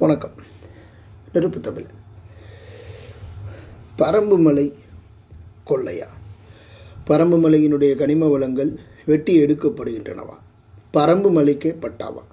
வணக்கம் நெருப்பு தமிழ் பரம்புமலை கொள்ளையா பரம்புமலையினுடைய கனிம வளங்கள் வெட்டி எடுக்கப்படுகின்றனவா பரம்பு மலைக்கே பட்டாவா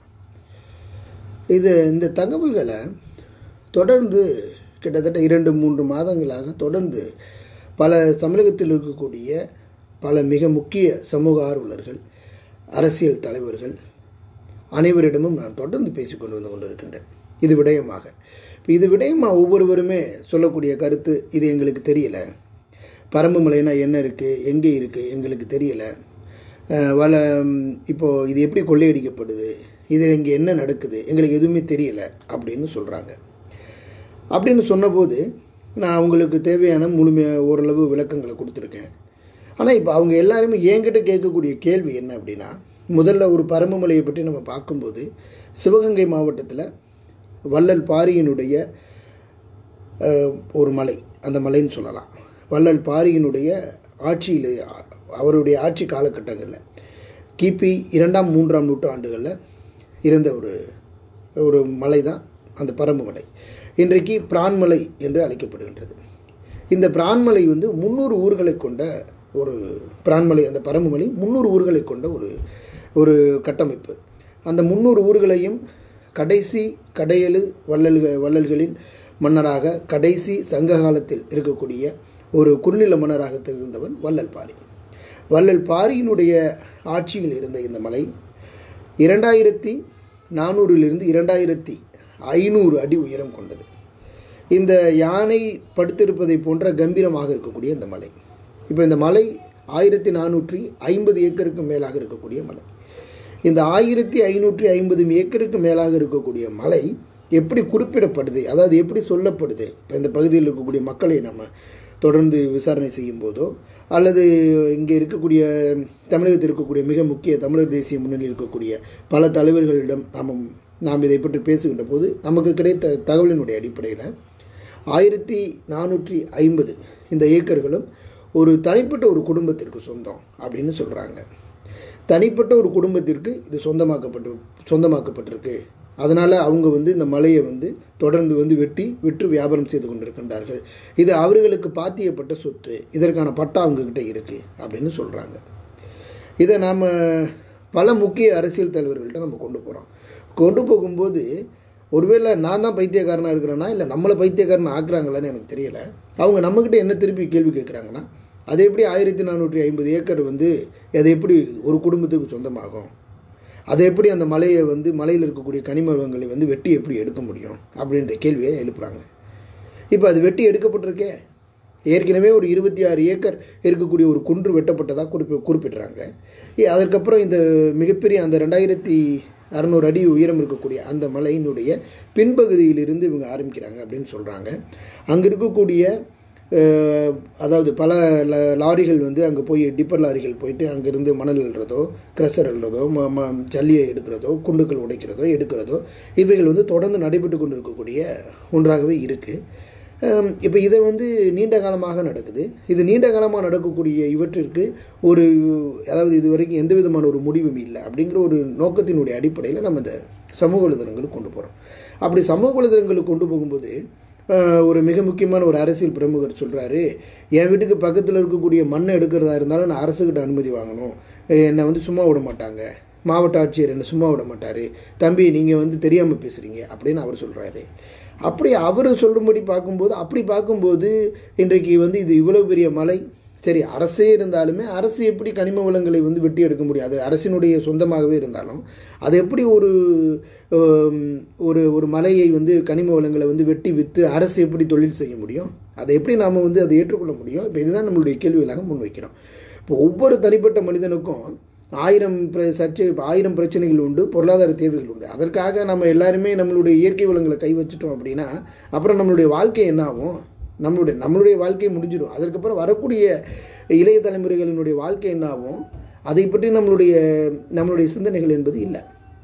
இது இந்த தகவல்களை தொடர்ந்து கிட்டத்தட்ட இரண்டு மூன்று மாதங்களாக தொடர்ந்து பல தமிழகத்தில் இருக்கக்கூடிய பல மிக முக்கிய சமூக ஆர்வலர்கள் அரசியல் தலைவர்கள் அனைவரிடமும் நான் தொடர்ந்து பேசிக்கொண்டு வந்து கொண்டிருக்கின்றேன் இது விடயமாக இப்போ இது விடயமாக ஒவ்வொருவருமே சொல்லக்கூடிய கருத்து இது எங்களுக்கு தெரியல பரம்பு மலைனா என்ன இருக்குது எங்கே இருக்குது எங்களுக்கு தெரியல அஹ் வள இப்போது இது எப்படி கொள்ளையடிக்கப்படுது இது இங்கே என்ன நடக்குது எங்களுக்கு எதுவுமே தெரியல அப்படின்னு சொல்கிறாங்க அப்படின்னு சொன்னபோது நான் அவங்களுக்கு தேவையான முழுமையாக ஓரளவு விளக்கங்களை கொடுத்துருக்கேன் ஆனால் இப்போ அவங்க எல்லாருமே என்கிட்ட கேட்கக்கூடிய கேள்வி என்ன அப்படின்னா முதல்ல ஒரு பரம்புமலையை பற்றி நம்ம பார்க்கும்போது சிவகங்கை மாவட்டத்தில் வள்ளல் பாரியினுடைய அஹ், ஒரு மலை அந்த மலைன்னு சொல்லலாம் வள்ளல் பாரியினுடைய ஆட்சியில் அவருடைய ஆட்சி காலகட்டங்களில் கிபி இரண்டாம் மூன்றாம் நூற்றாண்டுகளில் இருந்த ஒரு ஒரு மலை தான் அந்த பரம்பு மலை இன்றைக்கு பிரான்மலை என்று அழைக்கப்படுகின்றது இந்த பிரான்மலை வந்து முந்நூறு ஊர்களை கொண்ட ஒரு பிரான்மலை அந்த பரம்பு மலை முந்நூறு ஊர்களை கொண்ட ஒரு ஒரு கட்டமைப்பு அந்த முந்நூறு ஊர்களையும் கடைசி கடையெழு வள்ளல் வள்ளல்களின் மன்னராக கடைசி சங்க காலத்தில் இருக்கக்கூடிய ஒரு குறுநில மன்னராக திகழ்ந்தவன் வள்ளல் பாரி வள்ளல் பாரியினுடைய ஆட்சியில் இருந்த இந்த மலை இரண்டாயிரத்தி நானூறிலிருந்து இரண்டாயிரத்தி ஐநூறு அடி உயரம் கொண்டது இந்த யானை படுத்திருப்பதை போன்ற கம்பீரமாக இருக்கக்கூடிய இந்த மலை இப்போ இந்த மலை ஆயிரத்தி நானூற்றி ஐம்பது ஏக்கருக்கு மேலாக இருக்கக்கூடிய மலை இந்த ஆயிரத்தி ஐநூற்றி ஐம்பது ஏக்கருக்கு மேலாக இருக்கக்கூடிய மலை எப்படி குறிப்பிடப்படுது அதாவது எப்படி சொல்லப்படுது இப்போ இந்த பகுதியில் இருக்கக்கூடிய மக்களை நம்ம தொடர்ந்து விசாரணை செய்யும் போதோ அல்லது இங்கே இருக்கக்கூடிய தமிழகத்தில் இருக்கக்கூடிய மிக முக்கிய தமிழர் தேசிய முன்னணியில் இருக்கக்கூடிய பல தலைவர்களிடம் நாம் நாம் இதை பற்றி பேசுகின்ற போது நமக்கு கிடைத்த தகவலினுடைய அடிப்படையில் ஆயிரத்தி நானூற்றி ஐம்பது இந்த ஏக்கர்களும் ஒரு தனிப்பட்ட ஒரு குடும்பத்திற்கு சொந்தம் அப்படின்னு சொல்கிறாங்க தனிப்பட்ட ஒரு குடும்பத்திற்கு இது சொந்தமாக்கப்பட்டு சொந்தமாக்கப்பட்டிருக்கு அதனால் அவங்க வந்து இந்த மலையை வந்து தொடர்ந்து வந்து வெட்டி விற்று வியாபாரம் செய்து கொண்டிருக்கின்றார்கள் இது அவர்களுக்கு பாத்தியப்பட்ட சொத்து இதற்கான பட்டா அவங்கக்கிட்ட இருக்குது அப்படின்னு சொல்கிறாங்க இதை நாம் பல முக்கிய அரசியல் தலைவர்கள்ட்ட நம்ம கொண்டு போகிறோம் கொண்டு போகும்போது ஒருவேளை நான் தான் பைத்தியக்காரனாக இருக்கிறேன்னா இல்லை நம்மளை பைத்தியக்காரன் ஆக்குறாங்களான்னு எனக்கு தெரியல அவங்க நம்மக்கிட்ட என்ன திருப்பி கேள்வி கேட்குறாங்கன்னா அது எப்படி ஆயிரத்தி நானூற்றி ஐம்பது ஏக்கர் வந்து அது எப்படி ஒரு குடும்பத்துக்கு சொந்தமாகும் அதை எப்படி அந்த மலையை வந்து மலையில் இருக்கக்கூடிய கனிம வளங்களை வந்து வெட்டி எப்படி எடுக்க முடியும் அப்படின்ற கேள்வியை எழுப்புறாங்க இப்போ அது வெட்டி எடுக்கப்பட்டிருக்கே ஏற்கனவே ஒரு இருபத்தி ஆறு ஏக்கர் இருக்கக்கூடிய ஒரு குன்று வெட்டப்பட்டதாக குறிப்பி குறிப்பிட்றாங்க ஏ, அதற்கப்புறம் இந்த மிகப்பெரிய அந்த ரெண்டாயிரத்தி அறநூறு அடி உயரம் இருக்கக்கூடிய அந்த மலையினுடைய பின்பகுதியிலிருந்து இவங்க ஆரம்பிக்கிறாங்க அப்படின்னு சொல்கிறாங்க அங்கே இருக்கக்கூடிய அஹ், அதாவது பல ல- லாரிகள் வந்து அங்கே போய் டிப்பர் லாரிகள் போயிட்டு அங்கேருந்து மணல் அள்ளுறதோ க்ரெஷர் அள்ளுறதோ ம ம ஜல்லியை எடுக்கிறதோ குண்டுகள் உடைக்கிறதோ எடுக்கிறதோ இவைகள் வந்து தொடர்ந்து நடைபெற்று கொண்டு இருக்கக்கூடிய ஒன்றாகவே இருக்குது இப்போ இதை வந்து நீண்ட காலமாக நடக்குது இது நீண்ட காலமாக நடக்கக்கூடிய இவற்றிற்கு ஒரு அதாவது இது வரைக்கும் எந்த விதமான ஒரு முடிவும் இல்லை அப்படிங்கிற ஒரு நோக்கத்தினுடைய அடிப்படையில் நம்ம இந்த சமூக வலைதளங்களுக்கு கொண்டு போகிறோம் அப்படி சமூக வலைதளங்களுக்கு கொண்டு போகும்போது அஹ், ஒரு மிக முக்கியமான ஒரு அரசியல் பிரமுகர் சொல்கிறாரு என் வீட்டுக்கு பக்கத்தில் இருக்கக்கூடிய மண்ணை எடுக்கிறதா இருந்தாலும் நான் அரசுக்கிட்ட அனுமதி வாங்கணும் அஹ், என்னை வந்து சும்மா விட மாட்டாங்க மாவட்ட ஆட்சியர் என்னை சும்மா விட மாட்டார் தம்பி நீங்கள் வந்து தெரியாமல் பேசுகிறீங்க அப்படின்னு அவர் சொல்கிறாரு அப்படி அவர் சொல்லும்படி பார்க்கும்போது அப்படி பார்க்கும்போது இன்றைக்கு வந்து இது இவ்வளவு பெரிய மலை சரி அரசே இருந்தாலுமே அரசு எப்படி கனிம வளங்களை வந்து வெட்டி எடுக்க முடியும் அது அரசினுடைய சொந்தமாகவே இருந்தாலும் அது எப்படி ஒரு ஹம், ஒரு ஒரு மலையை வந்து கனிம வளங்களை வந்து வெட்டி விற்று அரசு எப்படி தொழில் செய்ய முடியும் அதை எப்படி நாம் வந்து அதை ஏற்றுக்கொள்ள முடியும் இப்போ இதுதான் நம்மளுடைய கேள்விகளாக முன்வைக்கிறோம் இப்போ ஒவ்வொரு தனிப்பட்ட மனிதனுக்கும் ஆயிரம் பிர சர்ச்சை ஆயிரம் பிரச்சனைகள் உண்டு பொருளாதார தேவைகள் உண்டு அதற்காக நம்ம எல்லாருமே நம்மளுடைய இயற்கை வளங்களை கை வச்சிட்டோம் அப்படின்னா அப்புறம் நம்மளுடைய வாழ்க்கை என்ன ஆகும் நம்மளுடைய நம்மளுடைய வாழ்க்கை முடிஞ்சிடும் அதற்கப்புறம் வரக்கூடிய இளைய தலைமுறைகளினுடைய வாழ்க்கை என்ன ஆகும் அதை பற்றி நம்மளுடைய நம்மளுடைய சிந்தனைகள் என்பது இல்லை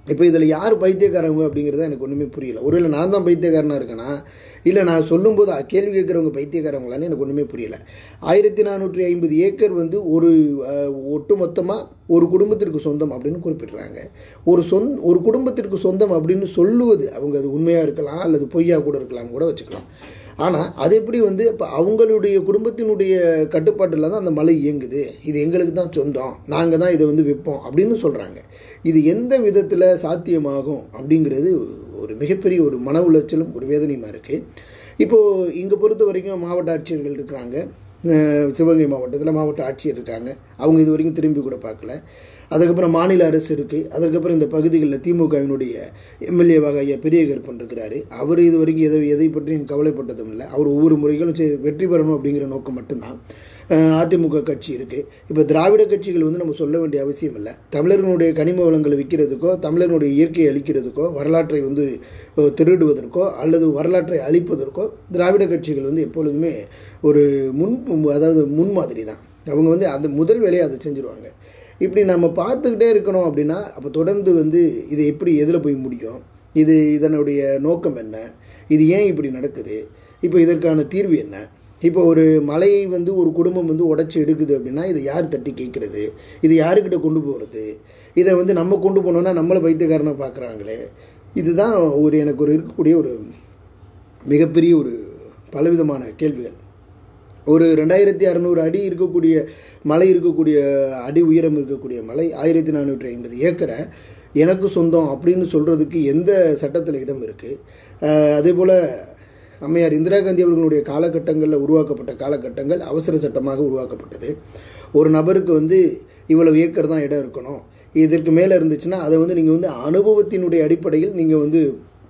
இப்போ இதில் யார் பைத்தியக்காரவங்க அப்படிங்கிறத எனக்கு ஒன்றுமே புரியல ஒருவேளை நான் தான் பைத்தியக்காரனாக இருக்கேனா இல்லை நான் சொல்லும்போது அ- கேள்வி கேட்குறவங்க பைத்தியக்காரவங்களான்னு எனக்கு ஒன்றுமே புரியல ஆயிரத்தி நானூற்றி ஐம்பது ஏக்கர் வந்து ஒரு அஹ், ஒட்டுமொத்தமாக ஒரு குடும்பத்திற்கு சொந்தம் அப்படின்னு குறிப்பிடுறாங்க ஒரு சொந் ஒரு குடும்பத்திற்கு சொந்தம் அப்படின்னு சொல்லுவது அவங்க அது உண்மையாக இருக்கலாம் அல்லது பொய்யா கூட இருக்கலாம்னு கூட வச்சுக்கலாம் ஆனால் அது எப்படி வந்து இப்போ அவங்களுடைய குடும்பத்தினுடைய கட்டுப்பாட்டில் தான் அந்த மலை இயங்குது இது எங்களுக்கு தான் சொந்தம் நாங்கள் தான் இதை வந்து விற்போம் அப்படின்னு சொல்கிறாங்க இது எந்த விதத்தில் சாத்தியமாகும் அப்படிங்கிறது ஒரு மிகப்பெரிய ஒரு மன உளைச்சலும் ஒரு வேதனையுமா இருக்குது இப்போது இங்கே பொறுத்த வரைக்கும் மாவட்ட ஆட்சியர்கள் இருக்கிறாங்க அஹ் சிவகங்கை மாவட்டத்தில் மாவட்ட ஆட்சியர் இருக்காங்க அவங்க இது வரைக்கும் திரும்பி கூட பார்க்கல அதுக்கப்புறம் மாநில அரசு இருக்குது அதுக்கப்புறம் இந்த பகுதிகளில் திமுகவினுடைய எம்எல்ஏவாக ஐயா பெரிய கருப்பன் இருக்கிறாரு அவர் இது வரைக்கும் எதை எதை பற்றியும் கவலைப்பட்டதும் இல்லை அவர் ஒவ்வொரு முறைகளும் சரி, வெற்றி பெறணும் அப்படிங்கிற நோக்கம் மட்டும்தான் அஹ் அதிமுக கட்சி இருக்குது இப்போ திராவிட கட்சிகள் வந்து நம்ம சொல்ல வேண்டிய அவசியம் இல்லை தமிழர்களுடைய கனிம வளங்களை விற்கிறதுக்கோ தமிழர்களுடைய இயற்கையை அழிக்கிறதுக்கோ வரலாற்றை வந்து அஹ், திருடுவதற்கோ அல்லது வரலாற்றை அழிப்பதற்கோ திராவிட கட்சிகள் வந்து எப்பொழுதுமே ஒரு முன் அதாவது முன்மாதிரி தான் அவங்க வந்து அந்த முதல் வேலையை அதை செஞ்சுருவாங்க இப்படி நம்ம பார்த்துக்கிட்டே இருக்கணும் அப்படின்னா அப்போ தொடர்ந்து வந்து இது எப்படி எதில் போய் முடியும் இது இதனுடைய நோக்கம் என்ன இது ஏன் இப்படி நடக்குது இப்போ இதற்கான தீர்வு என்ன இப்போ ஒரு மலையை வந்து ஒரு குடும்பம் வந்து உடச்சி எடுக்குது அப்படின்னா இதை யார் தட்டி கேட்குறது இது யாருக்கிட்ட கொண்டு போகிறது இதை வந்து நம்ம கொண்டு போனோம்னா நம்மளை பைத்தியக்காரனை பார்க்குறாங்களே இதுதான் ஒரு எனக்கு ஒரு இருக்கக்கூடிய ஒரு மிகப்பெரிய ஒரு பலவிதமான கேள்விகள் ஒரு ரெண்டாயிரத்தி அறநூறு அடி இருக்கக்கூடிய மலை இருக்கக்கூடிய அடி உயரம் இருக்கக்கூடிய மலை ஆயிரத்தி நானூற்றி ஐம்பது ஏக்கரை எனக்கு சொந்தம் அப்படின்னு சொல்கிறதுக்கு எந்த சட்டத்தில் இடம் இருக்குது அதே போல் அம்மையார் இந்திரா காந்தி அவர்களுடைய காலகட்டங்களில் உருவாக்கப்பட்ட காலகட்டங்கள் அவசர சட்டமாக உருவாக்கப்பட்டது ஒரு நபருக்கு வந்து இவ்வளவு ஏக்கர் தான் இடம் இருக்கணும் இதற்கு மேலே இருந்துச்சுன்னா அதை வந்து நீங்கள் வந்து அனுபவத்தினுடைய அடிப்படையில் நீங்கள் வந்து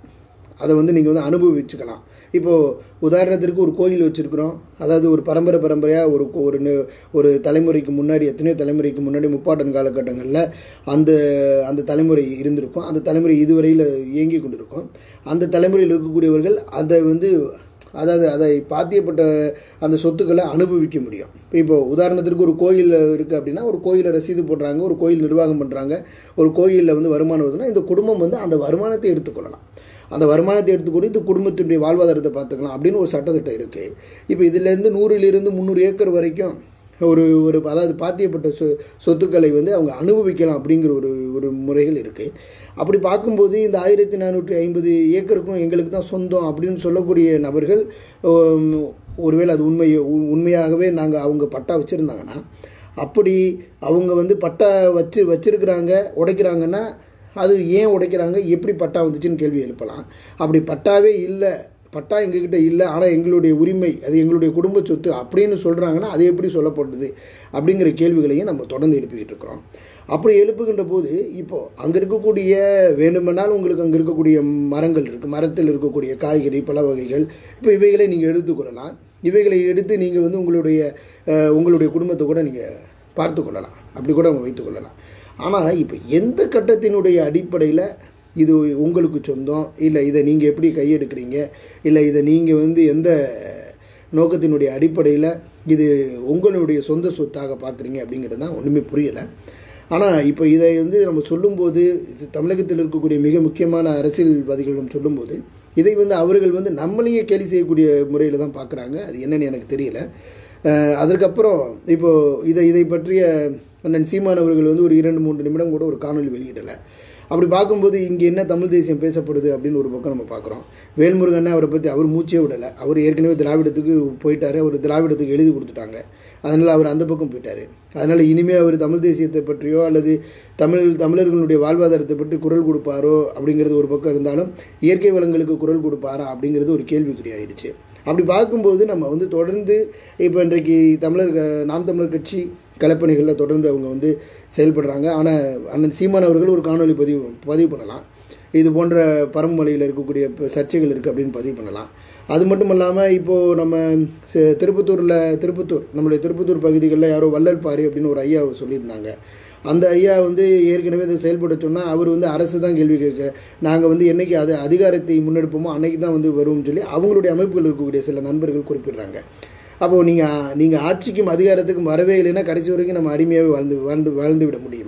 அதை வந்து நீங்கள் வந்து அனுபவிச்சுக்கலாம் இப்போது உதாரணத்திற்கு ஒரு கோயில் வச்சுருக்குறோம் அதாவது ஒரு பரம்பரை பரம்பரையாக ஒரு கோ- ஒரு நு- ஒரு தலைமுறைக்கு முன்னாடி எத்தனையோ தலைமுறைக்கு முன்னாடி முப்பாட்டன் காலகட்டங்களில் அந்த அந்த தலைமுறை இருந்திருக்கும் அந்த தலைமுறை இதுவரையில் இயங்கி கொண்டிருக்கும் அந்த தலைமுறையில் இருக்கக்கூடியவர்கள் அதை வந்து அதாவது அதை பாத்தியப்பட்ட அந்த சொத்துக்களை அனுபவிக்க முடியும் இப்போ உதாரணத்திற்கு ஒரு கோயில் இருக்குது அப்படின்னா ஒரு கோயிலை ரசீது போடுறாங்க ஒரு கோயில் நிர்வாகம் பண்ணுறாங்க ஒரு கோயிலில் வந்து வருமானம் வருதுன்னா இந்த குடும்பம் வந்து அந்த வருமானத்தை எடுத்துக்கொள்ளலாம் அந்த வருமானத்தை எடுத்துக்கொண்டு இந்த குடும்பத்தினுடைய வாழ்வாதாரத்தை பார்த்துக்கலாம் அப்படின்னு ஒரு சட்டத்திட்டம் இருக்குது இப்போ இதிலேருந்து நூறிலிருந்து முந்நூறு ஏக்கர் வரைக்கும் ஒரு ஒரு அதாவது பாத்தியப்பட்ட சொ சொத்துக்களை வந்து அவங்க அனுபவிக்கலாம் அப்படிங்கிற ஒரு ஒரு முறைகள் இருக்குது அப்படி பார்க்கும்போது இந்த ஆயிரத்தி நானூற்றி ஐம்பது ஏக்கருக்கும் எங்களுக்கு தான் சொந்தம் அப்படின்னு சொல்லக்கூடிய நபர்கள் உம், ஒருவேளை அது உண்மை உ- உண்மையாகவே நாங்கள் அவங்க பட்டா வச்சுருந்தாங்கன்னா அப்படி அவங்க வந்து பட்டா வச்சு வச்சிருக்கிறாங்க உடைக்கிறாங்கன்னா அது ஏன் உடைக்கிறாங்க எப்படி பட்டா வந்துச்சுன்னு கேள்வி எழுப்பலாம் அப்படி பட்டாவே இல்லை பட்டா எங்ககிட்ட இல்லை ஆனால் எங்களுடைய உரிமை அது எங்களுடைய குடும்ப சொத்து அப்படின்னு சொல்கிறாங்கன்னா அது எப்படி சொல்லப்படுது அப்படிங்கிற கேள்விகளையும் நம்ம தொடர்ந்து எழுப்பிக்கிட்டு இருக்கிறோம் அப்படி எழுப்புகின்ற போது இப்போது அங்கே இருக்கக்கூடிய வேண்டுமென்றால் உங்களுக்கு அங்கே இருக்கக்கூடிய மரங்கள் இருக்குது மரத்தில் இருக்கக்கூடிய காய்கறி பழ வகைகள் இப்போ இவைகளை நீங்கள் எடுத்துக்கொள்ளலாம் இவைகளை எடுத்து நீங்கள் வந்து உங்களுடைய அஹ், உங்களுடைய குடும்பத்தை கூட நீங்கள் பார்த்து கொள்ளலாம் அப்படி கூட நம்ம வைத்துக் கொள்ளலாம் ஆனால் இப்போ எந்த கட்டத்தினுடைய அடிப்படையில் இது உங்களுக்கு சொந்தம் இல்லை இதை நீங்கள் எப்படி கையெடுக்கிறீங்க இல்லை இதை நீங்கள் வந்து எந்த நோக்கத்தினுடைய அடிப்படையில் இது உங்களுடைய சொந்த சொத்தாக பார்க்குறீங்க அப்படிங்கிறது தான் ஒன்றுமே புரியலை ஆனால் இப்போ இதை வந்து நம்ம சொல்லும்போது இது தமிழகத்தில் இருக்கக்கூடிய மிக முக்கியமான அரசியல்வாதிகளிடம் சொல்லும்போது இதை வந்து அவர்கள் வந்து நம்மளையே கேலி செய்யக்கூடிய முறையில் தான் பார்க்குறாங்க அது என்னன்னு எனக்கு தெரியல அஹ் அதற்கப்புறம் இப்போது இதை இதை பற்றிய அண்ணன் சீமான் அவர்கள் வந்து ஒரு இரண்டு மூன்று நிமிடம் கூட ஒரு காணொலி வெளியிடலை அப்படி பார்க்கும்போது இங்கே என்ன தமிழ் தேசியம் பேசப்படுது அப்படின்னு ஒரு பக்கம் நம்ம பார்க்குறோம் வேல்முருகன் அவரை பற்றி அவர் மூச்சே விடலை அவர் ஏற்கனவே திராவிடத்துக்கு போயிட்டாரு அவர் திராவிடத்துக்கு எழுதி கொடுத்துட்டாங்க அதனால் அவர் அந்த பக்கம் போயிட்டார் அதனால் இனிமேல் அவர் தமிழ் தேசியத்தை பற்றியோ அல்லது தமிழ் தமிழர்களுடைய வாழ்வாதாரத்தை பற்றி குரல் கொடுப்பாரோ அப்படிங்கிறது ஒரு பக்கம் இருந்தாலும் இயற்கை வளங்களுக்கு குரல் கொடுப்பாரா அப்படிங்கிறது ஒரு கேள்விக்குறி ஆயிடுச்சு அப்படி பார்க்கும்போது நம்ம வந்து தொடர்ந்து இப்போ இன்றைக்கு தமிழர் க- நாம் தமிழர் கட்சி கலப்பணிகளில் தொடர்ந்து அவங்க வந்து செயல்படுறாங்க ஆனால் அண்ணன் சீமான் அவர்கள் ஒரு காணொளி பதிவு பதிவு பண்ணலாம் இது போன்ற பரம்பலையில் இருக்கக்கூடிய இப்ப சர்ச்சைகள் இருக்குது அப்படின்னு பதிவு பண்ணலாம் அது மட்டும் இல்லாமல் இப்போது நம்ம ச- திருப்பத்தூரில் திருப்பத்தூர் நம்மளுடைய திருப்பத்தூர் பகுதிகளில் யாரோ வள்ளல் பாரி அப்படின்னு ஒரு ஐயா சொல்லியிருந்தாங்க அந்த ஐயா வந்து ஏற்கனவே இதை செயல்பட சொன்னால் அவர் வந்து அரசு தான் கேள்வி கேட்க நாங்கள் வந்து என்னைக்கு அது அதிகாரத்தை முன்னெடுப்போமோ அன்னைக்கு தான் வந்து வருவோம்னு சொல்லி அவங்களுடைய அமைப்புகள் இருக்கக்கூடிய சில நண்பர்கள் குறிப்பிடுறாங்க அப்போது நீங்கள் நீங்கள் ஆட்சிக்கும் அதிகாரத்துக்கும் வரவே இல்லைன்னா கடைசி வரைக்கும் நம்ம அடிமையாகவே வாழ்ந்து வாழ்ந்து வாழ்ந்து விட முடியுமா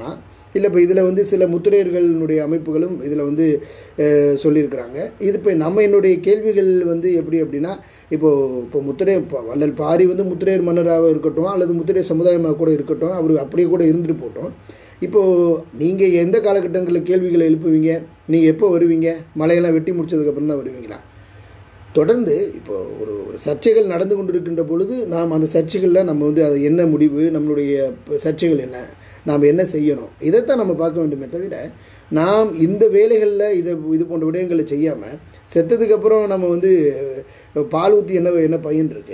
இல்லை இப்போ இதில் வந்து சில முத்திரையர்களுடைய அமைப்புகளும் இதில் வந்து அஹ், சொல்லியிருக்கிறாங்க இது இப்போ நம்ம என்னுடைய கேள்விகள் வந்து எப்படி அப்படின்னா இப்போது இப்போ முத்திரை இப்போ வள்ளல் பாரி வந்து முத்திரையர் மன்னராக இருக்கட்டும் அல்லது முத்திரையர் சமுதாயமாக கூட இருக்கட்டும் அவர் அப்படியே கூட இருந்துட்டு போட்டோம் இப்போது நீங்கள் எந்த காலகட்டங்களில் கேள்விகளை எழுப்புவீங்க நீங்கள் எப்போ வருவீங்க மலையெல்லாம் வெட்டி முடிச்சதுக்கப்புறம் தான் வருவீங்களா தொடர்ந்து இப்போ ஒரு ஒரு சர்ச்சைகள் நடந்து கொண்டிருக்கின்ற பொழுது நாம் அந்த சர்ச்சைகளில் நம்ம வந்து அது என்ன முடிவு நம்மளுடைய ப- சர்ச்சைகள் என்ன நாம் என்ன செய்யணும் இதைத்தான் நம்ம பார்க்க வேண்டுமே தவிர நாம் இந்த வேலைகளில் இதை இது போன்ற விடயங்களை செய்யாமல் செத்ததுக்கப்புறம் நம்ம வந்து அஹ், பால் ஊற்றி என்ன என்ன பயன் இருக்கு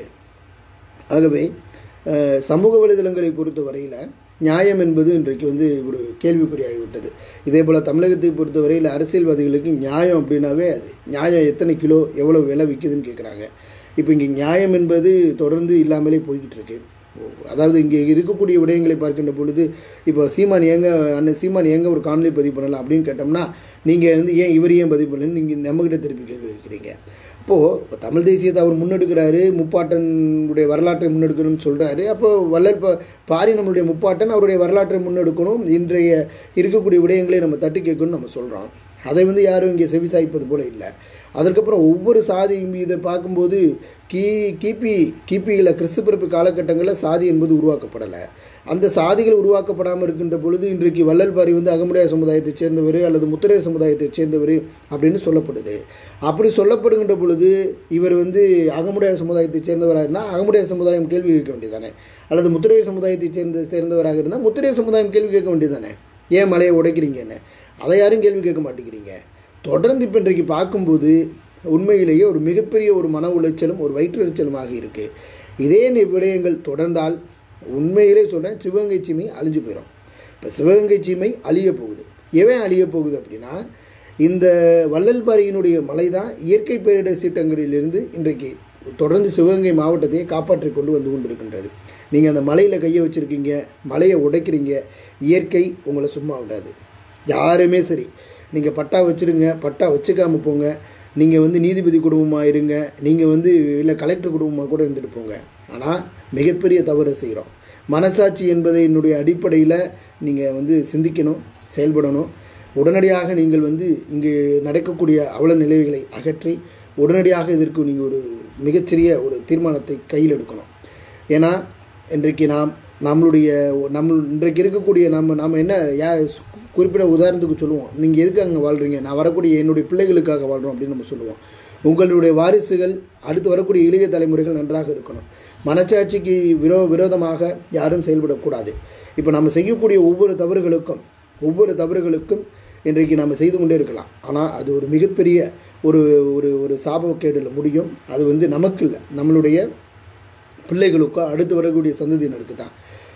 ஆகவே அஹ், சமூக வலைதளங்களை பொறுத்த வரையில் நியாயம் என்பது இன்றைக்கு வந்து ஒரு கேள்விக்குறியாகிவிட்டது இதே போல் தமிழகத்தை பொறுத்த வரையில் அரசியல்வாதிகளுக்கு நியாயம் அப்படின்னாவே அது நியாயம் எத்தனை கிலோ எவ்வளோ விலை விற்குதுன்னு கேட்குறாங்க இப்போ இங்கே நியாயம் என்பது தொடர்ந்து இல்லாமலே போய்கிட்டு இருக்கு அதாவது இங்கே இருக்கக்கூடிய விடயங்களை பார்க்கின்ற பொழுது இப்போ சீமான் ஏங்க அண்ணன் சீமான் ஏங்க ஒரு காணொலி பதிவு பண்ணலாம் அப்படின்னு கேட்டோம்னா நீங்கள் வந்து ஏன் இவர் ஏன் பதிவு பண்ணலன்னு நீங்கள் நம்மக்கிட்ட திருப்பி கேள்வி வைக்கிறீங்க அப்போது தமிழ் தேசியத்தை அவர் முன்னெடுக்கிறாரு முப்பாட்டனுடைய வரலாற்றை முன்னெடுக்கணும்னு சொல்கிறாரு அப்போ வள்ளல் ப பாரி நம்மளுடைய முப்பாட்டன் அவருடைய வரலாற்றை முன்னெடுக்கணும் இன்றைய இருக்கக்கூடிய விடயங்களை நம்ம தட்டி கேட்கணும்னு நம்ம சொல்கிறோம் அதை வந்து யாரும் இங்கே செவிசாய்ப்பது போல இல்லை அதற்கப்புறம் ஒவ்வொரு சாதி இதை பார்க்கும்போது கி கிபி கிபியில் கிறிஸ்து பிறப்பு காலகட்டங்களில் சாதி என்பது உருவாக்கப்படலை அந்த சாதிகள் உருவாக்கப்படாமல் இருக்கின்ற பொழுது இன்றைக்கு வள்ளல் பாரி வந்து அகமுடையார் சமுதாயத்தைச் சேர்ந்தவர் அல்லது முத்திரையர் சமுதாயத்தைச் சேர்ந்தவர் அப்படின்னு சொல்லப்படுது அப்படி சொல்லப்படுகின்ற பொழுது இவர் வந்து அகமுடையார் சமுதாயத்தைச் சேர்ந்தவராக இருந்தால் அகமுடையார் சமுதாயம் கேள்வி கேட்க வேண்டியதானே அல்லது முத்திரையர் சமுதாயத்தைச் சேர்ந்த சேர்ந்தவராக இருந்தால் முத்திரையர் சமுதாயம் கேள்வி கேட்க வேண்டியதானே ஏன் மலையை உடைக்கிறீங்கன்னு அதை யாரும் கேள்வி கேட்க மாட்டேங்கிறீங்க தொடர்ந்து இப்போ இன்றைக்கு பார்க்கும்போது உண்மையிலேயே ஒரு மிகப்பெரிய ஒரு மன உளைச்சலும் ஒரு வயிற்றெரிச்சலுமாக இருக்குது இதே நி- விடயங்கள் தொடர்ந்தால் உண்மையிலே சொல்கிறேன் சிவகங்கை சீமை அழிஞ்சு போயிடும் இப்போ சிவகங்கை சீமை அழிய போகுது எவன் அழிய போகுது அப்படின்னா இந்த வள்ளல்பாறையினுடைய மலை தான் இயற்கை பேரிடர் சீட்டங்களிலிருந்து இன்றைக்கு தொடர்ந்து சிவகங்கை மாவட்டத்தையே காப்பாற்றி கொண்டு வந்து கொண்டிருக்கின்றது நீங்கள் அந்த மலையில் கையை வச்சுருக்கீங்க மலையை உடைக்கிறீங்க இயற்கை உங்களை சும்மா விடாது யாருமே சரி நீங்கள் பட்டா வச்சுருங்க பட்டா வச்சுக்காம போங்க நீங்கள் வந்து நீதிபதி குடும்பமாக இருங்க நீங்கள் வந்து இல்லை கலெக்டர் குடும்பமாக கூட இருந்துட்டு போங்க ஆனால் மிகப்பெரிய தவறு செய்கிறோம் மனசாட்சி என்பதை என்னுடைய அடிப்படையில் நீங்கள் வந்து சிந்திக்கணும் செயல்படணும் உடனடியாக நீங்கள் வந்து இங்கு நடக்கக்கூடிய அவல நிலைகளை அகற்றி உடனடியாக இதற்கு நீங்கள் ஒரு மிகச்சிறிய ஒரு தீர்மானத்தை கையில் எடுக்கணும் ஏன்னா இன்றைக்கு நாம் நம்மளுடைய நம்ம இன்றைக்கு இருக்கக்கூடிய நம்ம நம்ம என்ன யா குறிப்பிட்ட உதாரணத்துக்கு சொல்லுவோம் நீங்கள் எதுக்கு அங்கே வாழ்கிறீங்க நான் வரக்கூடிய என்னுடைய பிள்ளைகளுக்காக வாழ்கிறோம் அப்படின்னு நம்ம சொல்லுவோம் உங்களுடைய வாரிசுகள் அடுத்து வரக்கூடிய இளைய தலைமுறைகள் நன்றாக இருக்கணும் மனச்சாட்சிக்கு விரோ விரோதமாக யாரும் செயல்படக்கூடாது இப்போ நம்ம செய்யக்கூடிய ஒவ்வொரு தவறுகளுக்கும் ஒவ்வொரு தவறுகளுக்கும் இன்றைக்கு நம்ம செய்து கொண்டே இருக்கலாம் ஆனால் அது ஒரு மிகப்பெரிய ஒரு ஒரு ஒரு சாபக்கேடில் முடியும் அது வந்து நமக்கு இல்லை நம்மளுடைய பிள்ளைகளுக்கோ அடுத்து வரக்கூடிய சந்ததியினருக்கு தான்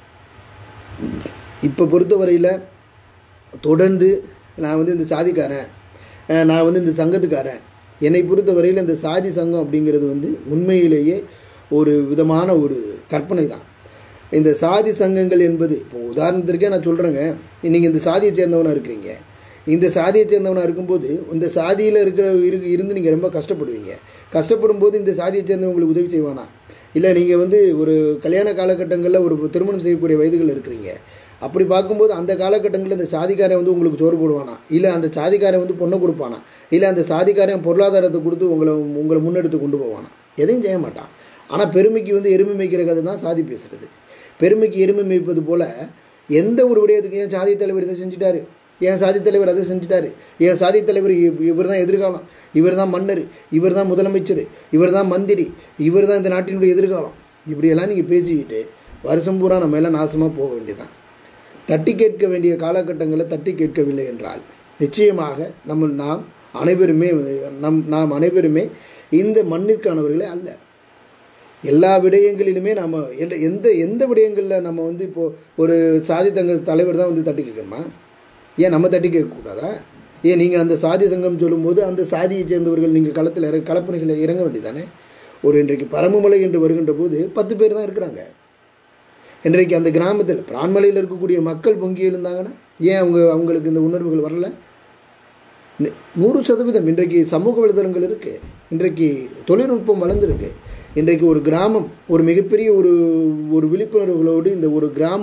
இப்போ பொறுத்தவரையில் தொடர்ந்து நான் வந்து இந்த சாதிக்காரன் அஹ் நான் வந்து இந்த சங்கத்துக்காரன் என்னை பொறுத்தவரையில் இந்த சாதி சங்கம் அப்படிங்கிறது வந்து உண்மையிலேயே ஒரு விதமான ஒரு கற்பனை தான் இந்த சாதி சங்கங்கள் என்பது இப்போ உதாரணத்திற்கே நான் சொல்கிறேங்க நீங்கள் இந்த சாதியை சேர்ந்தவனாக இருக்கிறீங்க இந்த சாதியை சேர்ந்தவனாக இருக்கும்போது இந்த சாதியில் இருக்கிற இருக்கு இருந்து நீங்கள் ரொம்ப கஷ்டப்படுவீங்க கஷ்டப்படும் போது இந்த சாதியை சேர்ந்தவங்களுக்கு உதவி செய்வானா இல்லை நீங்கள் வந்து ஒரு கல்யாண காலகட்டங்களில் ஒரு திருமணம் செய்யக்கூடிய வயதுகள் இருக்கிறீங்க அப்படி பார்க்கும்போது அந்த காலகட்டங்களில் இந்த சாதிக்காரன் வந்து உங்களுக்கு சோறு போடுவானா இல்லை அந்த சாதிக்காரன் வந்து பொண்ணை கொடுப்பானா இல்லை அந்த சாதிக்காரன் பொருளாதாரத்தை கொடுத்து உங்களை உங்களை முன்னெடுத்து கொண்டு போவானா எதையும் செய்ய மாட்டான் ஆனால் பெருமைக்கு வந்து எருமை மேய்க்கிற கதை தான் சாதி பேசுகிறது பெருமைக்கு எருமை மேய்ப்பது போல எந்த ஒரு விடயத்துக்கு ஏன் சாதி தலைவர் இதை செஞ்சுட்டாரு ஏன் சாதி தலைவர் அதை செஞ்சுட்டாரு ஏன் சாதி தலைவர் இவர் தான் எதிர்காலம் இவர் தான் மன்னர் இவர் தான் முதலமைச்சர் இவர் தான் மந்திரி இவர் தான் இந்த நாட்டினுடைய எதிர்காலம் இப்படியெல்லாம் நீங்கள் பேசிக்கிட்டு வருஷம் பூரா நம்ம எல்லாம் நாசமாக போக வேண்டியதுதான் தட்டி கேட்க வேண்டிய காலகட்டங்களில் தட்டி கேட்கவில்லை என்றால் நிச்சயமாக நம்ம நாம் அனைவருமே நம் நாம் அனைவருமே இந்த மண்ணிற்கானவர்களே அல்ல எல்லா விடயங்களிலுமே நம்ம எல்ல எந்த எந்த விடயங்களில் நம்ம வந்து இப்போது ஒரு சாதி தங்க தலைவர் தான் வந்து தட்டி கேட்கணுமா ஏன் நம்ம தட்டி கேட்கக்கூடாதா ஏன் நீங்கள் அந்த சாதி சங்கம் சொல்லும்போது அந்த சாதியை சேர்ந்தவர்கள் நீங்கள் களத்தில் இற கலப்பணிகளை இறங்க வேண்டியதானே ஒரு இன்றைக்கு பரமமலை என்று வருகின்ற போது பத்து பேர் தான் இருக்கிறாங்க இன்றைக்கு அந்த கிராமத்தில் பிரான்மலையில் இருக்கக்கூடிய மக்கள் பொங்கி எழுந்தாங்கன்னா ஏன் அவங்க அவங்களுக்கு இந்த உணர்வுகள் வரல நி- நூறு சதவீதம் இன்றைக்கு சமூக வலைதளங்கள் இருக்குது இன்றைக்கு தொழில்நுட்பம் வளர்ந்துருக்கு இன்றைக்கு ஒரு கிராமம் ஒரு மிகப்பெரிய ஒரு ஒரு விழிப்புணர்வுகளோடு இந்த ஒரு கிராமம்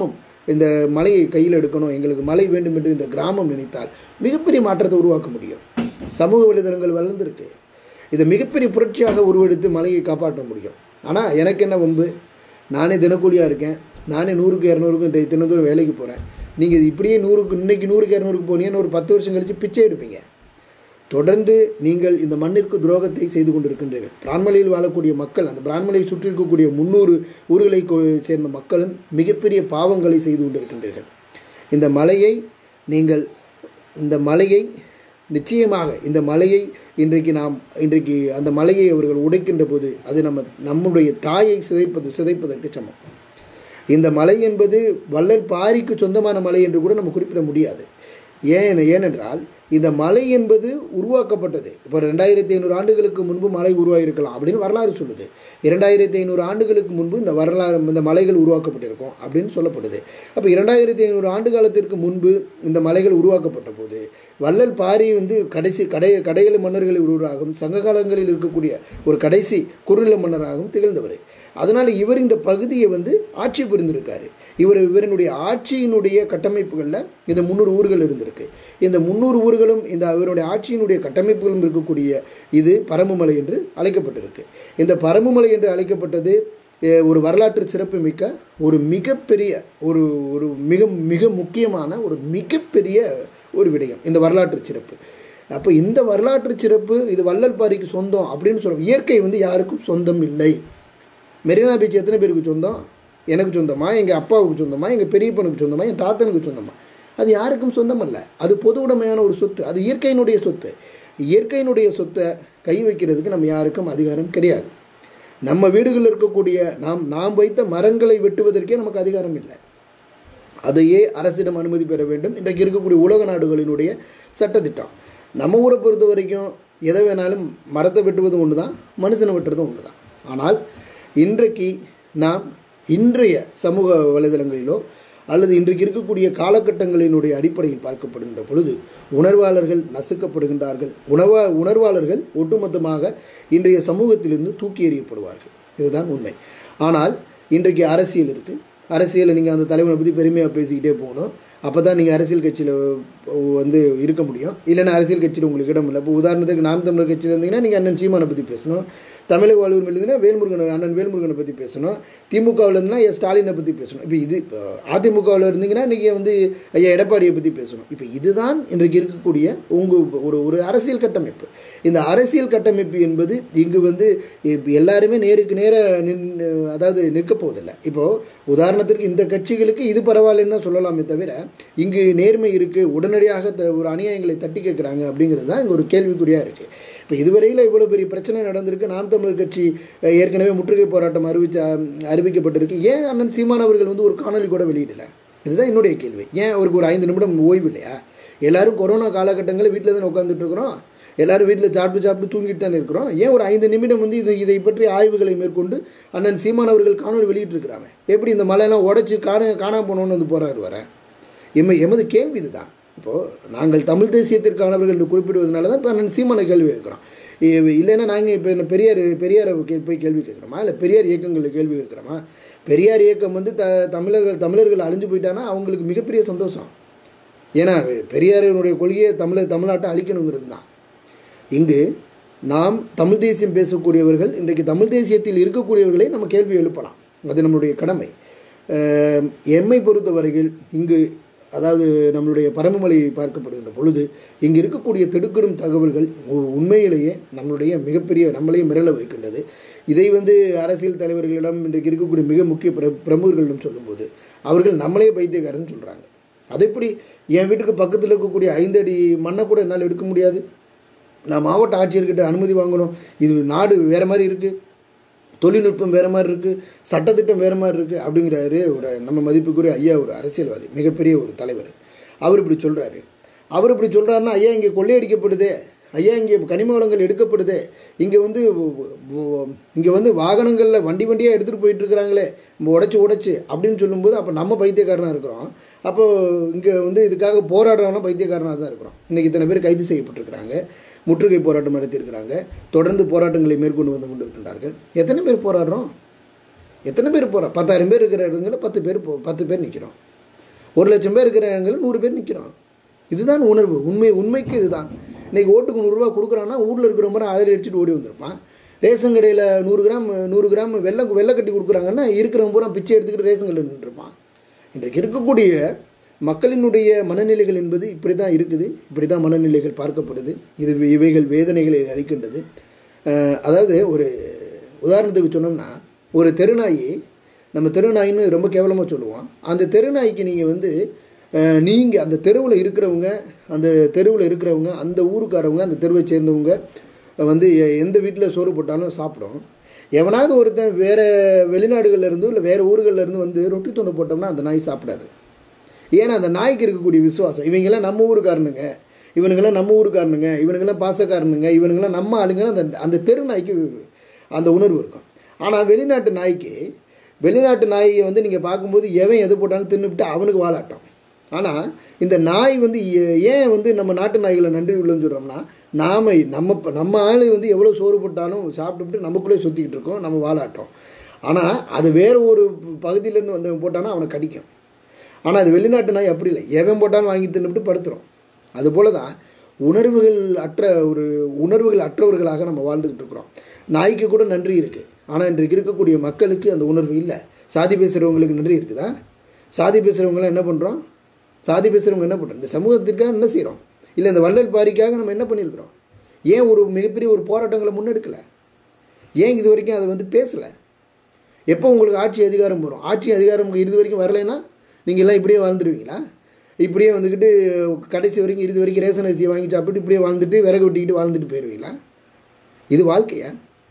இந்த மலையை கையில் எடுக்கணும் எங்களுக்கு மழை வேண்டும் என்று இந்த கிராமம் நினைத்தால் மிகப்பெரிய மாற்றத்தை உருவாக்க முடியும் சமூக வலைதளங்கள் வளர்ந்துருக்கு இதை மிகப்பெரிய புரட்சியாக உருவெடுத்து மலையை காப்பாற்ற முடியும் ஆனால் எனக்கு என்ன வம்பு நானே தினக்கூலியாக இருக்கேன் நானே நூறுக்கு இரநூறுக்கு இந்த தினந்தோறும் வேலைக்கு போகிறேன் நீங்கள் இப்படியே நூறுக்கு இன்னைக்கு நூறுக்கு இரநூறுக்கு போனீங்கன்னு ஒரு பத்து வருஷம் கழித்து பிச்சை எடுப்பீங்க தொடர்ந்து நீங்கள் இந்த மண்ணிற்கு துரோகத்தை செய்து கொண்டிருக்கின்றீர்கள் பிரான்மலையில் வாழக்கூடிய மக்கள் அந்த பிரான்மலையை சுற்றி இருக்கக்கூடிய முன்னூறு ஊர்களை கொ- சேர்ந்த மக்களும் மிகப்பெரிய பாவங்களை செய்து கொண்டிருக்கின்றீர்கள் இந்த மலையை நீங்கள் இந்த மலையை நிச்சயமாக இந்த மலையை இன்றைக்கு நாம் இன்றைக்கு அந்த மலையை அவர்கள் உடைக்கின்ற போது அது நம்ம நம்முடைய தாயை சிதைப்பது சிதைப்பதற்கு சமம் இந்த மலை என்பது வள்ளல் பாரிக்கு சொந்தமான மலை என்று கூட நம்ம குறிப்பிட முடியாது ஏன் ஏனென்றால் இந்த மலை என்பது உருவாக்கப்பட்டது இப்போ ரெண்டாயிரத்தி ஐநூறு ஆண்டுகளுக்கு முன்பு மலை உருவாகியிருக்கலாம் அப்படின்னு வரலாறு சொல்லுது இரண்டாயிரத்தி ஐநூறு ஆண்டுகளுக்கு முன்பு இந்த வரலாறு இந்த மலைகள் உருவாக்கப்பட்டிருக்கும் அப்படின்னு சொல்லப்படுது அப்போ இரண்டாயிரத்தி ஐநூறு ஆண்டு காலத்திற்கு முன்பு இந்த மலைகள் உருவாக்கப்பட்ட போது வள்ளல் பாரி வந்து கடைசி கடை கடையெழு மன்னர்களில் ஒருவராகவும் சங்க காலங்களில் இருக்கக்கூடிய ஒரு கடைசி குறுநில மன்னராகவும் திகழ்ந்தவர் அதனால் இவர் இந்த பகுதியை வந்து ஆட்சி புரிந்திருக்காரு இவர் இவரினுடைய ஆட்சியினுடைய கட்டமைப்புகளில் இந்த முந்நூறு ஊர்கள் இருந்திருக்கு இந்த முந்நூறு ஊர்களும் இந்த இவருடைய ஆட்சியினுடைய கட்டமைப்புகளும் இருக்கக்கூடிய இது பரம்புமலை என்று அழைக்கப்பட்டிருக்கு இந்த பரம்புமலை என்று அழைக்கப்பட்டது அஹ், ஒரு வரலாற்று சிறப்புமிக்க ஒரு மிகப்பெரிய ஒரு ஒரு மிக மிக முக்கியமான ஒரு மிகப்பெரிய ஒரு விடயம் இந்த வரலாற்று சிறப்பு அப்போ இந்த வரலாற்று சிறப்பு இது வள்ளல் பாரிக்கு சொந்தம் அப்படின்னு சொல்ல இயற்கை வந்து யாருக்கும் சொந்தம் இல்லை மெரினா பீச் எத்தனை பேருக்கு சொந்தம் எனக்கு சொந்தமா எங்கள் அப்பாவுக்கு சொந்தமா எங்கள் பெரியப்பனுக்கு சொந்தமா என் தாத்தனுக்கு சொந்தமா அது யாருக்கும் சொந்தம் அல்ல அது பொது உடைமையான ஒரு சொத்து அது இயற்கையினுடைய சொத்து இயற்கையினுடைய சொத்தை கை வைக்கிறதுக்கு நம்ம யாருக்கும் அதிகாரம் கிடையாது நம்ம வீடுகளில் இருக்கக்கூடிய நாம் நாம் வைத்த மரங்களை வெட்டுவதற்கே நமக்கு அதிகாரம் இல்லை அதையே அரசிடம் அனுமதி பெற வேண்டும் இன்றைக்கு இருக்கக்கூடிய உலக நாடுகளினுடைய சட்டத்திட்டம் நம்ம ஊரை பொறுத்த வரைக்கும் எதை வேணாலும் மரத்தை வெட்டுவதும் ஒன்று தான் மனுஷனை வெட்டுறதும் ஒன்று தான் ஆனால் இன்றைக்கு நாம் இன்றைய சமூக வலைதளங்களிலோ அல்லது இன்றைக்கு இருக்கக்கூடிய காலகட்டங்களினுடைய அடிப்படையில் பார்க்கப்படுகின்ற பொழுது உணர்வாளர்கள் நசுக்கப்படுகின்றார்கள் உணவா உணர்வாளர்கள் ஒட்டுமொத்தமாக இன்றைய சமூகத்திலிருந்து தூக்கி எறியப்படுவார்கள் இதுதான் உண்மை ஆனால் இன்றைக்கு அரசியல் இருக்குது அரசியலை நீங்கள் அந்த தலைவனை பற்றி பெருமையாக பேசிக்கிட்டே போகணும் அப்போ தான் நீங்கள் அரசியல் கட்சியில் வந்து இருக்க முடியும் இல்லைன்னா அரசியல் கட்சியில் உங்களுக்கு இடம் இல்லை இப்போ உதாரணத்துக்கு நாம் தமிழர் கட்சியில் இருந்தீங்கன்னா நீங்கள் அண்ணன் சீமானை பற்றி பேசணும் தமிழக வாழ்வுரிமை இருந்தீங்கன்னா வேல்முருகனை அண்ணன் வேல்முருகனை பற்றி பேசணும் திமுகவில் இருந்தீங்கன்னா எஸ் ஸ்டாலினை பற்றி பேசணும் இப்போ இது இப்போ அதிமுகவில் இருந்தீங்கன்னா நீங்கள் வந்து ஐயா எடப்பாடியை பற்றி பேசணும் இப்போ இதுதான் இன்றைக்கு இருக்கக்கூடிய உங்கள் ஒரு ஒரு அரசியல் கட்டமைப்பு இந்த அரசியல் கட்டமைப்பு என்பது இங்கு வந்து இப்ப எல்லாருமே நேருக்கு நேர நின் அதாவது நிற்க போவதில்லை இப்போது உதாரணத்திற்கு இந்த கட்சிகளுக்கு இது பரவாயில்லைன்னு தான் சொல்லலாமே தவிர இங்கு நேர்மை இருக்குது உடனடியாக த- ஒரு அநியாயங்களை தட்டி கேட்குறாங்க அப்படிங்கிறது தான் இங்கே ஒரு கேள்விக்குறியாக இருக்குது இப்போ இதுவரையில் இவ்வளோ பெரிய பிரச்சனை நடந்திருக்கு நாம் தமிழர் கட்சி அஹ், ஏற்கனவே முற்றுகை போராட்டம் அறிவிச்ச அறிவிக்கப்பட்டிருக்கு ஏன் அண்ணன் சீமான் அவர்கள் வந்து ஒரு காணொலி கூட வெளியிடல இதுதான் என்னுடைய கேள்வி ஏன் அவருக்கு ஒரு ஐந்து நிமிடம் ஓய்வு இல்லையா எல்லாரும் கொரோனா காலகட்டங்களில் வீட்டில் தானே உட்காந்துட்டு இருக்கிறோம் எல்லாரும் வீட்டில் சாப்பிட்டு சாப்பிட்டு தூங்கிட்டு தானே இருக்கிறோம் ஏன் ஒரு ஐந்து நிமிடம் வந்து இது இதை பற்றி ஆய்வுகளை மேற்கொண்டு அண்ணன் சீமான் அவர்கள் காணொலி வெளியிட்டிருக்கிறாங்க எப்படி இந்த மலையெல்லாம் உடைச்சு காண காணாம போனோன்னு வந்து போறாரு வர எம்ம எமது கேள்வி இதுதான் இப்போது நாங்கள் தமிழ் தேசியத்திற்கானவர்கள் என்று குறிப்பிடுவதனால தான் இப்போ அண்ணன் சீமானை கேள்வி கேட்குறோம் இ- இல்லைன்னா நாங்கள் இப்போ என்ன பெரியார் பெரியாரை கே- போய் கேள்வி கேட்குறோமா இல்லை பெரியார் இயக்கங்களை கேள்வி கேட்குறோமா பெரியார் இயக்கம் வந்து த தமிழர்கள் தமிழர்கள் அழிஞ்சு போயிட்டான்னா அவங்களுக்கு மிகப்பெரிய சந்தோஷம் ஏன்னா பெரியாரினுடைய கொள்கையை தமிழ தமிழ்நாட்டை அழிக்கணுங்கிறது தான் இங்கு நாம் தமிழ் தேசியம் பேசக்கூடியவர்கள் இன்றைக்கு தமிழ் தேசியத்தில் இருக்கக்கூடியவர்களை நம்ம கேள்வி எழுப்பலாம் அது நம்மளுடைய கடமை அஹ், எம்மை பொறுத்தவரையில் இங்கு அதாவது நம்மளுடைய பரம்புமலை பார்க்கப்படுகின்ற பொழுது இங்கு இருக்கக்கூடிய திடுக்கிடும் தகவல்கள் உ- உண்மையிலேயே நம்மளுடைய மிகப்பெரிய நம்மளையும் மிரள வைக்கின்றது இதை வந்து அரசியல் தலைவர்களிடம் இன்றைக்கு இருக்கக்கூடிய மிக முக்கிய பிர பிரமுகர்களிடம் சொல்லும்போது அவர்கள் நம்மளே பைத்தியக்காரன்னு சொல்கிறாங்க அது எப்படி என் வீட்டுக்கு பக்கத்தில் இருக்கக்கூடிய ஐந்து அடி மண்ணை கூட என்னால் எடுக்க முடியாது நான் மாவட்ட ஆட்சியர்கிட்ட அனுமதி வாங்கணும் இது நாடு வேறு மாதிரி இருக்குது தொழில்நுட்பம் வேறு மாதிரி இருக்குது சட்டத்திட்டம் வேறு மாதிரி இருக்குது அப்படிங்கிறாரு ஒரு நம்ம மதிப்புக்குரிய ஐயா ஒரு அரசியல்வாதி மிகப்பெரிய ஒரு தலைவர் அவர் இப்படி சொல்கிறாரு அவர் இப்படி சொல்கிறாருன்னா ஐயா இங்கே கொள்ளையடிக்கப்படுதே ஐயா இங்கே கனிம வளங்கள் எடுக்கப்படுதே இங்கே வந்து இங்கே வந்து வாகனங்களில் வண்டி வண்டியாக எடுத்துகிட்டு போயிட்டு இருக்கிறாங்களே நம்ம உடைச்சு உடைச்சு அப்படின்னு சொல்லும்போது அப்போ நம்ம பைத்தியக்காரனாக இருக்கிறோம் அப்போ இங்கே வந்து இதுக்காக போராடுறவனா பைத்தியக்காரனாக தான் இருக்கிறோம் இன்றைக்கி இத்தனை பேர் கைது செய்யப்பட்டிருக்கிறாங்க முற்றுகை போராட்டம் நடத்தியிருக்கிறாங்க தொடர்ந்து போராட்டங்களை மேற்கொண்டு வந்து கொண்டு இருக்கின்றார்கள் எத்தனை பேர் போராடுறோம் எத்தனை பேர் போகிறோம் பத்தாயிரம் பேர் இருக்கிற இடங்களில் பத்து பேர் போ பத்து பேர் நிற்கிறோம் ஒரு லட்சம் பேர் இருக்கிற இடங்களில் நூறு பேர் நிற்கிறோம் இதுதான் உணர்வு உண்மை உண்மைக்கு இதுதான் இன்னைக்கு ஓட்டுக்கு நூறுரூவா கொடுக்குறான்னா ஊரில் இருக்கிற மாதிரி அலறி அடிச்சுட்டு ஓடி வந்திருப்பான் ரேஷன் கடையில் நூறு கிராம் நூறு கிராம் வெள்ளை வெள்ளை கட்டி கொடுக்குறாங்கன்னா இருக்கிறவன் பூரா பிச்சை எடுத்துக்கிட்டு ரேஷன் கடையில் நின்றுருப்பான் இன்றைக்கு இருக்கக்கூடிய மக்களினுடைய மனநிலைகள் என்பது இப்படி தான் இருக்குது இப்படி தான் மனநிலைகள் பார்க்கப்படுது இது இவைகள் வேதனைகளை அளிக்கின்றது அஹ் அதாவது ஒரு உதாரணத்துக்கு சொன்னோம்னா ஒரு தெருநாயி நம்ம தெருநாயின்னு ரொம்ப கேவலமாக சொல்லுவோம் அந்த தெருநாய்க்கு நீங்கள் வந்து நீங்கள் அந்த தெருவில் இருக்கிறவங்க அந்த தெருவில் இருக்கிறவங்க அந்த ஊருக்காரவங்க அந்த தெருவை சேர்ந்தவங்க வந்து எ- எந்த வீட்டில் சோறு போட்டாலும் சாப்பிடும் எவனாவது ஒருத்தன் வேறு வெளிநாடுகள்ல இருந்து இல்லை வேறு ஊர்கள்ல இருந்து வந்து ரொட்டி துண்டை போட்டோம்னா அந்த நாய் சாப்பிடாது ஏன்னா அந்த நாய்க்கு இருக்கக்கூடிய விசுவாசம் இவங்கெல்லாம் நம்ம ஊருக்காரனுங்க இவனுங்கெல்லாம் நம்ம ஊருக்காரனுங்க இவனுங்கெல்லாம் பாசக்காரனுங்க இவனுங்கெல்லாம் நம்ம ஆளுங்க அந்த அந்த தெரு நாய்க்கு அந்த உணர்வு இருக்கும் ஆனால் வெளிநாட்டு நாய்க்கு வெளிநாட்டு நாயை வந்து நீங்கள் பார்க்கும்போது எவன் எது போட்டாலும் தின்னுபிட்டு அவனுக்கு வாலாட்டம் ஆனால் இந்த நாய் வந்து ஏ- ஏன் வந்து நம்ம நாட்டு நாய்களை நன்றி உள்ளன்னு சொல்கிறோம்னா நாம நம்ம ப- நம்ம ஆள் வந்து எவ்வளோ சோறு போட்டாலும் சாப்பிட்டுட்டு நமக்குள்ளே சுற்றிக்கிட்டு இருக்கோம் நம்ம வாலாட்டம் ஆனால் அது வேறு ஒரு பகுதியிலேருந்து வந்தவன் போட்டானா அவனை கடிக்கும் ஆனால் அது வெளிநாட்டு நாய் அப்படி இல்லை எவன் போட்டாலும் வாங்கி தின்னுபிட்டு படுத்துரும் அதுபோல தான் உணர்வுகள் அற்ற ஒரு உணர்வுகள் அற்றவர்களாக நம்ம வாழ்ந்துக்கிட்டு இருக்கிறோம் நாய்க்கு கூட நன்றி இருக்குது ஆனால் இன்றைக்கு இருக்கக்கூடிய மக்களுக்கு அந்த உணர்வு இல்லை சாதி பேசுகிறவங்களுக்கு நன்றி இருக்குதா சாதி பேசுகிறவங்களாம் என்ன பண்ணுறோம் சாதி பேசுகிறவங்க என்ன பண்ணுறோம் இந்த சமூகத்திற்காக என்ன செய்கிறோம் இல்லை இந்த வள்ளல் பாரிக்காக நம்ம என்ன பண்ணியிருக்கிறோம் ஏன் ஒரு மிகப்பெரிய ஒரு போராட்டங்களை முன்னெடுக்கலை ஏன் இது வரைக்கும் அதை வந்து பேசலை எப்போ உங்களுக்கு ஆட்சி அதிகாரம் வரும் ஆட்சி அதிகாரம் இது வரைக்கும் வரலைன்னா நீங்கள் எல்லாம் இப்படியே வாழ்ந்துருவீங்களா இப்படியே வந்துக்கிட்டு கடைசி வரைக்கும் இறுதி வரைக்கும் ரேஷன் அரிசியை வாங்கி சாப்பிட்டு இப்படியே வாழ்ந்துட்டு விறகு வெட்டிக்கிட்டு வாழ்ந்துட்டு போயிடுவீங்களா இது வாழ்க்கையா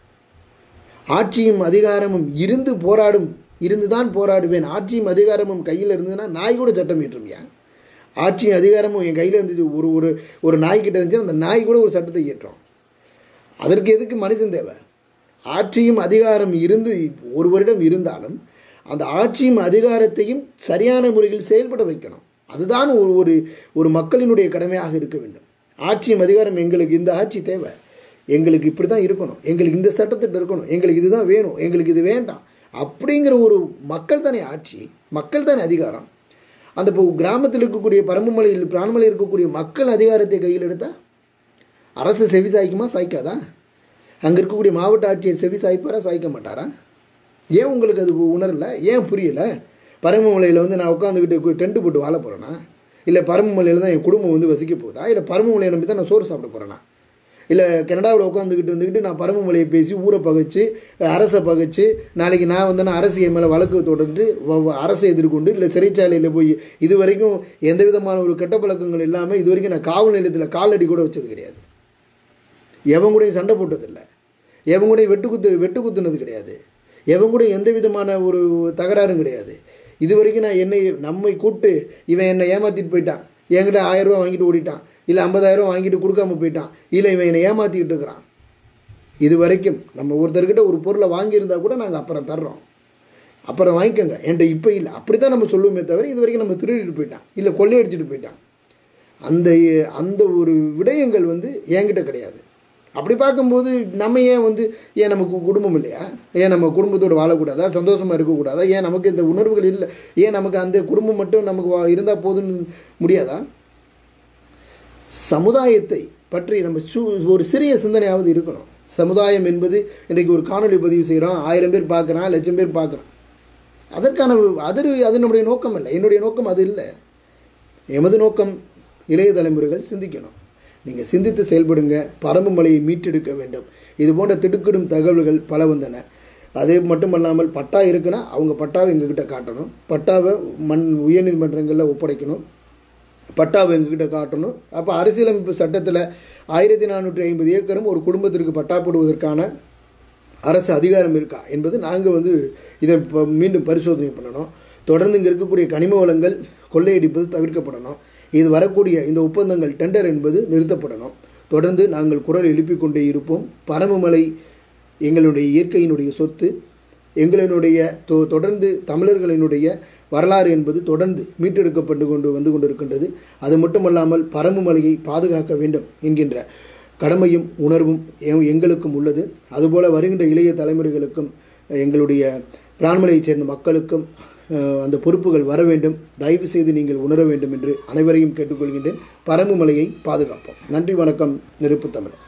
ஆட்சியும் அதிகாரமும் இருந்து போராடும் இருந்து தான் போராடுவேன் ஆட்சியும் அதிகாரமும் கையில் இருந்ததுன்னா நாய் கூட சட்டம் இயற்றும்யா ஆட்சியும் அதிகாரமும் என் கையில் இருந்துச்சு ஒரு ஒரு ஒரு நாய்கிட்ட இருந்துச்சுன்னா அந்த நாய் கூட ஒரு சட்டத்தை இயற்றும் அதற்கு எதுக்கு மனுஷன் தேவை ஆட்சியும் அதிகாரம் இருந்து ஒருவரிடம் இருந்தாலும் அந்த ஆட்சியும் அதிகாரத்தையும் சரியான முறையில் செயல்பட வைக்கணும் அதுதான் ஒரு ஒரு ஒரு மக்களினுடைய கடமையாக இருக்க வேண்டும் ஆட்சியும் அதிகாரம் எங்களுக்கு இந்த ஆட்சி தேவை எங்களுக்கு இப்படி தான் இருக்கணும் எங்களுக்கு இந்த சட்டத்திட்ட இருக்கணும் எங்களுக்கு இதுதான் வேணும் எங்களுக்கு இது வேண்டாம் அப்படிங்கிற ஒரு மக்கள் தானே ஆட்சி மக்கள் தானே அதிகாரம் அந்த இப்போ கிராமத்தில் இருக்கக்கூடிய பரம்புமலையில் பிரான்மலையில் இருக்கக்கூடிய மக்கள் அதிகாரத்தை கையில் எடுத்தால் அரசு செவி சாய்க்குமா சாய்க்காதா அங்கே இருக்கக்கூடிய மாவட்ட ஆட்சியர் செவி சாய்ப்பாரா சாய்க்க மாட்டாரா ஏன் உங்களுக்கு அது உணரல ஏன் புரியல பரமமலையில் வந்து நான் உட்காந்துக்கிட்டு டென்ட் போட்டு வாழ போகிறேனா இல்லை பரமமலையில் தான் என் குடும்பம் வந்து வசிக்க போகுதா இல்லை பரமமலையை நம்பி தான் நான் சோறு சாப்பிட போகிறேனா இல்லை கனடாவில் உட்காந்துக்கிட்டு வந்துக்கிட்டு நான் பரமமலையை பேசி ஊரை பகைச்சு அரசை பகைச்சு நாளைக்கு நான் வந்தேன்னா அரசு என் மேலே வழக்கு தொடர்ந்து வ- வ- அரசை எதிர்கொண்டு இல்லை சிறைச்சாலையில் போய் இது வரைக்கும் எந்த விதமான ஒரு கெட்ட பழக்கங்கள் இல்லாமல் இது வரைக்கும் நான் காவல் நிலையத்தில் காலடி கூட வச்சது கிடையாது எவன் கூடயும் சண்டை போட்டதில்லை எவன் கூடயும் வெட்டு குத்து வெட்டு குத்துனது கிடையாது எவன் கூட எந்த விதமான ஒரு தகராறும் கிடையாது இது வரைக்கும் நான் என்னை நம்மை கூப்பிட்டு இவன் என்னை ஏமாற்றிட்டு போயிட்டான் என்கிட்ட ஆயிரம் ரூபா வாங்கிட்டு ஓடிட்டான் இல்லை ஐம்பதாயிரம் வாங்கிட்டு கொடுக்காம போயிட்டான் இல்லை இவன் என்னை ஏமாற்றிக்கிட்டு இருக்கிறான் இது வரைக்கும் நம்ம ஒருத்தர்கிட்ட ஒரு பொருளை வாங்கியிருந்தா கூட நாங்கள் அப்புறம் தர்றோம் அப்புறம் வாங்கிக்கோங்க என்கிட்ட இப்போ இல்லை அப்படி தான் நம்ம சொல்லுவோமே தவிர இது வரைக்கும் நம்ம திருடிட்டு போயிட்டான் இல்லை கொள்ளையடிச்சிட்டு போயிட்டான் அந்த அந்த ஒரு விடயங்கள் வந்து என்கிட்ட கிடையாது அப்படி பார்க்கும்போது நம்ம ஏன் வந்து ஏன் நமக்கு குடும்பம் இல்லையா ஏன் நம்ம குடும்பத்தோடு வாழக்கூடாதா சந்தோஷமாக இருக்கக்கூடாதா ஏன் நமக்கு இந்த உணர்வுகள் இல்லை ஏன் நமக்கு அந்த குடும்பம் மட்டும் நமக்கு இருந்தால் போதுன்னு முடியாதா சமுதாயத்தை பற்றி நம்ம சு ஒரு சிறிய சிந்தனையாவது இருக்கணும் சமுதாயம் என்பது இன்றைக்கு ஒரு காணொளி பதிவு செய்கிறோம் ஆயிரம் பேர் பார்க்குறான் லட்சம் பேர் பார்க்குறான் அதற்கான அது அது நம்முடைய நோக்கம் இல்லை என்னுடைய நோக்கம் அது இல்லை எமது நோக்கம் இளைய தலைமுறைகள் சிந்திக்கணும் நீங்கள் சிந்தித்து செயல்படுங்க பரம்பு மலையை மீட்டெடுக்க வேண்டும் இது போன்ற திடுக்கிடும் தகவல்கள் பல வந்தன அது மட்டுமல்லாமல் பட்டா இருக்குன்னா அவங்க பட்டாவை எங்ககிட்ட காட்டணும் பட்டாவை மண் உயர்நீதிமன்றங்களில் ஒப்படைக்கணும் பட்டாவை எங்ககிட்ட காட்டணும் அப்போ அரசியலமைப்பு சட்டத்தில் ஆயிரத்தி நானூற்றி ஐம்பது ஏக்கரும் ஒரு குடும்பத்திற்கு பட்டா போடுவதற்கான அரசு அதிகாரம் இருக்கா என்பது நாங்கள் வந்து இதை இப்போ மீண்டும் பரிசோதனை பண்ணணும் தொடர்ந்து இங்கே இருக்கக்கூடிய கனிம வளங்கள் கொள்ளையடிப்பது தவிர்க்கப்படணும் இது வரக்கூடிய இந்த ஒப்பந்தங்கள் டெண்டர் என்பது நிறுத்தப்படணும் தொடர்ந்து நாங்கள் குரல் எழுப்பிக் கொண்டே இருப்போம் பரமமலை எங்களுடைய இயற்கையினுடைய சொத்து எங்களினுடைய தொ தொடர்ந்து தமிழர்களினுடைய வரலாறு என்பது தொடர்ந்து மீட்டெடுக்கப்பட்டு கொண்டு வந்து கொண்டிருக்கின்றது அது மட்டுமல்லாமல் பரம்பு மலையை பாதுகாக்க வேண்டும் என்கின்ற கடமையும் உணர்வும் எ- எங்களுக்கும் உள்ளது அதுபோல வருகின்ற இளைய தலைமுறைகளுக்கும் எங்களுடைய பிரான்மலையைச் சேர்ந்த மக்களுக்கும் அஹ், அந்த பொறுப்புகள் வர வேண்டும் தயவு செய்து நீங்கள் உணர வேண்டும் என்று அனைவரையும் கேட்டுக்கொள்கின்றேன் பரம்பு மலையை பாதுகாப்போம் நன்றி வணக்கம் நெருப்பு தமிழ்